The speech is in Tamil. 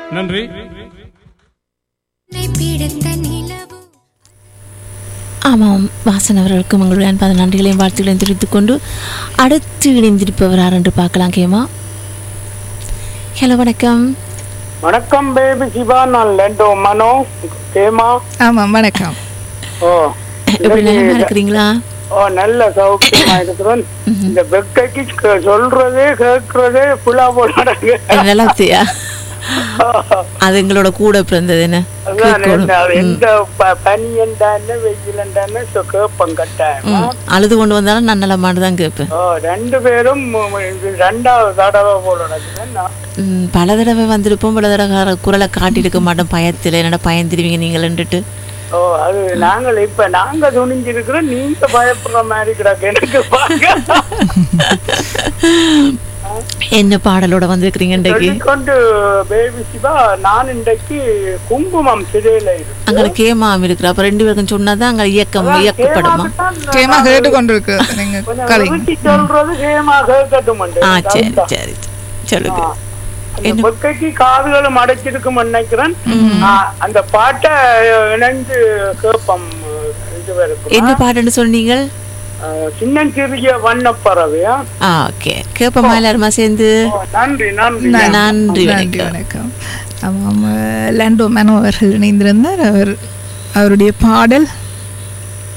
நன்றி பிடித்த நிலவு ஆமாம் வாசன் அவர்களுக்கும் உங்களுடைய அன்பான நன்றிகளையும் வாழ்த்துக்களையும் தெரிவித்துக் கொண்டு அடுத்து இணைந்திருப்பவர் யார் என்று பார்க்கலாம் கேமா ஹலோ வணக்கம் வணக்கம் பேபி சிவா நான் லெண்டோ மனோ கேமா ஆமாம் வணக்கம் ஓ எப்படி நல்லா இருக்கிறீங்களா ஓ நல்ல சௌக்கியமா இருக்கிறேன் இந்த வெக்கைக்கு க- சொல்றதே கேட்கறதே புலா போல் நடக்கு நல்லா இருக்கியா? அது எங்களோட கூட பிறந்தது என்ன அதான் கேட்கணும். என்ன, அது எந்த ப- பனி என்றான்னு வெயில் என்றான்னு சொ- கேட்பேன் கட்டாயமா ம், அழுது கொண்டு வந்தாலும் நான் நல்ல மாடு தான் கேட்பேன் ஓ ரெண்டு பேரும் ம- இது ரெண்டாவது தடவை போல நடக்குதுன்னா ம், பல தடவை வந்திருப்போம் பல தடவை குரலை காட்டியிருக்க மாட்டோம் பயத்தில் என்னடா பயந்துருவீங்க நீங்கள்ன்றுட்டு ஓ அது நாங்கள் இப்ப நாங்க துணிஞ்சிருக்கிறோம் நீங்க பயப்படுற மாதிரி கிடக்கு எனக்கு பார்க்க என்ன பாடலோட வந்திருக்கிறீங்க இன்றைக்கு சொல்லிக்கொண்டு பேபி சிவா நான் இன்றைக்கு குங்குமம் சிறையில இருக்கு அங்கே கேமாம் இருக்கிற அப்ப ரெண்டு பேருக்கும் சொன்னாதான் அங்க இயக்கம் இயக்கப்படுமா கேமா கேட்டு கொண்டிருக்கு நீங்க கொஞ்சம் கலைங்க நிறுத்தி சொல்றது கேமா கேட்கட்டும் ஆ சரி சரி சொல்லுங்க அந்த பொக்கைக்கு காதுகளும் அடைச்சிருக்கும் நினைக்கிறேன் ஆ, அந்த பாட்டை இணைந்து கேட்போம் இது வரைக்கும் என்ன பாட்டுன்னு சொன்னீங்க சின்னஞ்சிறிய வண்ணப்பறவையா ஆ ஓகே கேட்போமா எல்லாருமா சேர்ந்து ஓ, நன்றி நன்றி நன்றி நன்றி வணக்கம் வணக்கம் ஆமாம் லேண்டோ மேனோ அவர்கள் இணைந்திருந்தார் அவர் அவருடைய பாடல்